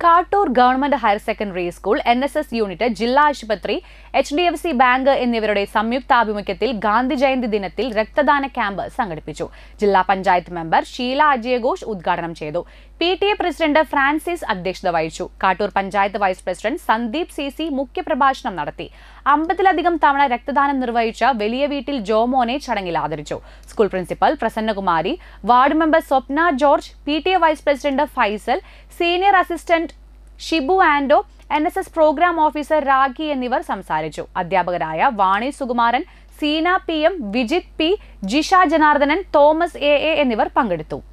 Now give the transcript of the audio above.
Kattoor government higher secondary school N S S unit ജില്ലാ ആശുപത്രി H D F C bank എന്നിവരുടെ സംയുക്താഭിമുഖ്യത്തിൽ ഗാന്ധി ജയന്തി ദിനത്തിൽ രക്തദാന ക്യാമ്പ് സംഘടിപ്പിച്ചു ജില്ലാ പഞ്ചായത്ത് മെമ്പർ ഷീല അജയഘോഷ് ഉദ്ഘാടനം ചെയ്തു P T A president Francis അധ്യക്ഷത വഹിച്ചു Kattoor panchayat vice president Sandeep C C മുഖ്യപ്രഭാഷണം നടത്തി അമ്പതിലധികം തവണ രക്തദാനം നിർവഹിച്ച വലിയ വീട്ടിൽ ജോമോനെ ചടങ്ങിൽ ആദരിച്ചു school principal Prasannakumari ward member Swapna George P T A vice president Faisal senior assistant Shibu Ando N S S programme officer Rakhi എന്നിവർ സംസാരിച്ചു അധ്യാപകരായ Vani Sukumaran Seena P M Vijith P Jisha Janardhanan Thomas A A എന്നിവർ പങ്കെടുത്തു